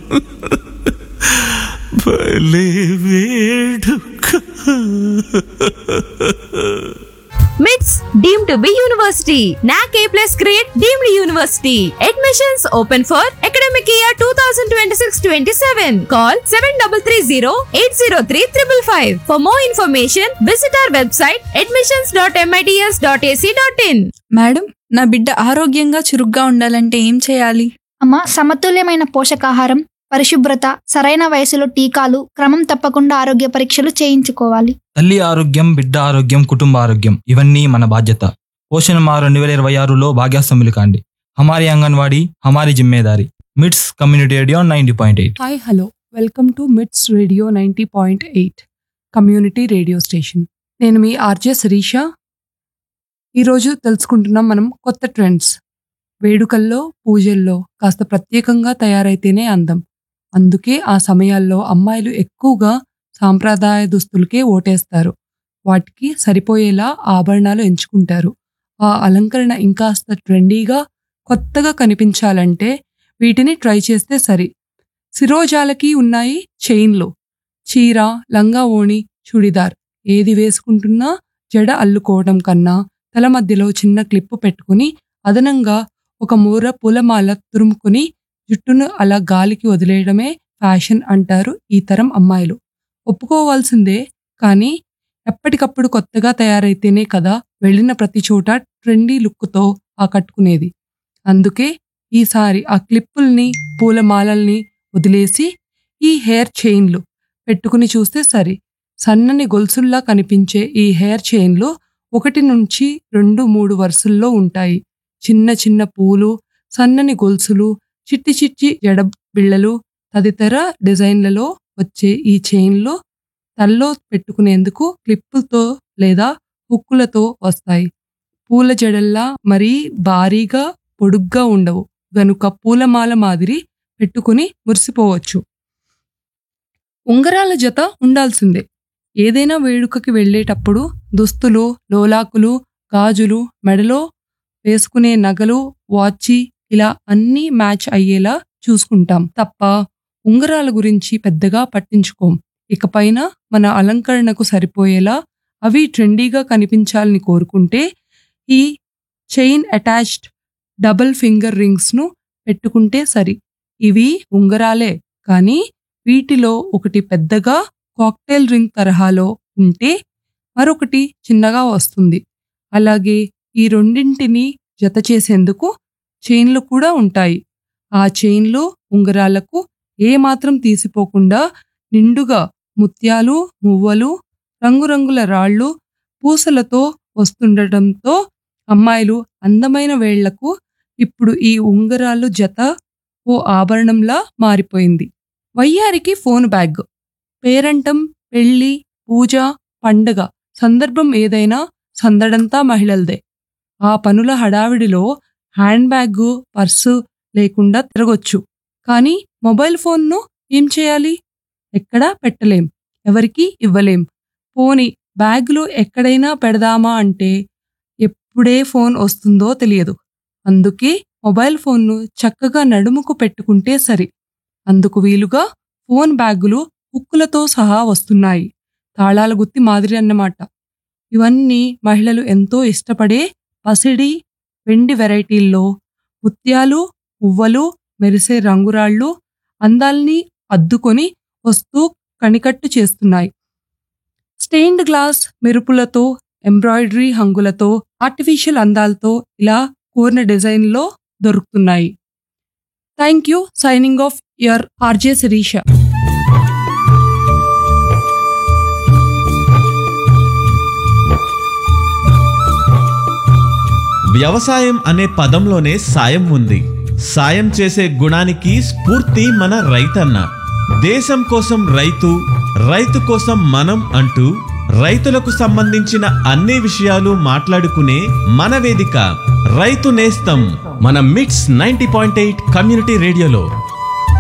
భలే వేడుక MITS deemed to be university. NAC A plus grade deemed university. Admissions open for academic year 2026-27. Call 7330-803-555. For more information, visit our website admissions.mits.ac.in. Madam నా బిడ్డ ఆరోగ్యంగా చురుగ్గా ఉండాలంటే ఏం చేయాలి అమ్మ సమతుల్యమైన పోషకాహారం పరిశుభ్రత సరైన వయసులో టీకాలు క్రమం తప్పకుండా ఆరోగ్య పరీక్షలు చేయించుకోవాలి తల్లి ఆరోగ్యం బిడ్డ ఆరోగ్యం కుటుంబ ఆరోగ్యం ఇవన్నీ మన బాధ్యత పోషణ మా రెండు వేల ఇరవై ఆరులో భాగ్యాస్తంభులు కాండి హమారి అంగన్వాడీ హమారి జిమ్మేదారి MITS community radio ninety point eight hi hello welcome to MITS radio ninety point eight community radio station నేను మీ ఆర్జే శరీష ఈరోజు తెలుసుకుంటున్నాం మనం కొత్త ట్రెండ్స్ వేడుకల్లో పూజల్లో కాస్త ప్రత్యేకంగా తయారైతేనే అందం అందుకే ఆ సమయాల్లో అమ్మాయిలు ఎక్కువగా సాంప్రదాయ దుస్తులకే ఓటేస్తారు వాటికి సరిపోయేలా ఆభరణాలు ఎంచుకుంటారు ఆ అలంకరణ ఇంకాస్త ట్రెండీగా కొత్తగా కనిపించాలంటే వీటిని ట్రై చేస్తే సరి శిరోజాలకి ఉన్నాయి చైన్లు చీర లంగా ఓణి చుడిదార్ ఏది వేసుకుంటున్నా జడ అల్లుకోవడం కన్నా తల మధ్యలో చిన్న క్లిప్పు పెట్టుకుని అదనంగా ఒక మూర పూలమాల తురుముకుని జుట్టును అలా గాలికి వదిలేయడమే ఫ్యాషన్ అంటారు ఈ తరం అమ్మాయిలు ఒప్పుకోవాల్సిందే కానీ ఎప్పటికప్పుడు కొత్తగా తయారైతేనే కదా వెళ్ళిన ప్రతి చోట ట్రెండీ లుక్తో ఆకట్టుకునేది అందుకే ఈసారి ఆ క్లిప్పుల్ని పూలమాలల్ని వదిలేసి ఈ హెయిర్ చైన్లు పెట్టుకుని చూస్తే సరి సన్నని గొలుసుల్లా కనిపించే ఈ హెయిర్ చైన్లు ఒకటి నుంచి రెండు మూడు వరుసల్లో ఉంటాయి చిన్న చిన్న పూలు సన్నని గొలుసులు చిట్టి చిట్టి జడ బిళ్ళలు తదితర డిజైన్లలో వచ్చే ఈ చైన్లు తల్లో పెట్టుకునేందుకు క్లిప్పులతో లేదా హుక్కులతో వస్తాయి పూల జడల్లా మరీ భారీగా పొడుగ్గా ఉండవు గనుక పూలమాల మాదిరి పెట్టుకుని మురిసిపోవచ్చు ఉంగరాల జత ఉండాల్సిందే ఏదైనా వేడుకకి వెళ్ళేటప్పుడు దుస్తులు లోలాకులు గాజులు మెడలో వేసుకునే నగలు వాచి ఇలా అన్నీ మ్యాచ్ అయ్యేలా చూసుకుంటాం తప్ప ఉంగరాల గురించి పెద్దగా పట్టించుకోం ఇకపైన మన అలంకరణకు సరిపోయేలా అవి ట్రెండీగా కనిపించాలని కోరుకుంటే ఈ చైన్ అటాచ్డ్ డబుల్ ఫింగర్ రింగ్స్ను పెట్టుకుంటే సరి ఇవి ఉంగరాలే కానీ వీటిలో ఒకటి పెద్దగా కాక్టైల్ రింగ్ తరహాలో ఉంటే మరొకటి చిన్నగా వస్తుంది అలాగే ఈ రెండింటిని జత చేసేందుకు చైన్లు కూడా ఉంటాయి ఆ చైన్లు ఉంగరాలకు ఏమాత్రం తీసిపోకుండా నిండుగా ముత్యాలు మువ్వలు రంగురంగుల రాళ్ళు పూసలతో వస్తుండటంతో అమ్మాయిలు అందమైన వేళ్లకు ఇప్పుడు ఈ ఉంగరాలు జత ఓ ఆభరణంలా మారిపోయింది వయ్యారికి ఫోన్ బ్యాగ్ పేరంటం పెళ్లి పూజ పండగ సందర్భం ఏదైనా సందడంతా మహిళలదే ఆ పనుల హడావిడిలో హ్యాండ్ బ్యాగ్ పర్సు లేకుండా తిరగొచ్చు కానీ మొబైల్ ఫోన్ను ఏం చేయాలి ఎక్కడా పెట్టలేం ఎవరికీ ఇవ్వలేం పోని బ్యాగులో ఎక్కడైనా పెడదామా అంటే ఎప్పుడే ఫోన్ వస్తుందో తెలియదు అందుకే మొబైల్ ఫోన్ను చక్కగా నడుముకు పెట్టుకుంటే సరి అందుకు వీలుగా ఫోన్ బ్యాగులు హుక్కులతో సహా వస్తున్నాయి తాళాల గుత్తి మాదిరి అన్నమాట ఇవన్నీ మహిళలు ఎంతో ఇష్టపడే పసిడి వెండి వెరైటీల్లో ముత్యాలు మువ్వలు మెరిసే రంగురాళ్ళు అందాల్ని అద్దుకొని వస్తూ కనికట్టు చేస్తున్నాయి స్టెయిన్డ్ గ్లాస్ మెరుపులతో ఎంబ్రాయిడరీ హంగులతో ఆర్టిఫిషియల్ అందాలతో ఇలా కోరిన డిజైన్లో దొరుకుతున్నాయి thank you signing off your RJ Sirisha వ్యవసాయం అనే పదంలోనే సాయం ఉంది సాయం చేసే గుణానికి స్ఫూర్తి మన రైతన్న దేశం కోసం రైతు రైతు కోసం మనం అంటూ రైతులకు సంబంధించిన అన్ని విషయాలు మాట్లాడుకునే మన వేదిక రైతు నేస్తం మన మిట్స్ నైంటీ పాయింట్ ఎయిట్ కమ్యూనిటీ రేడియోలో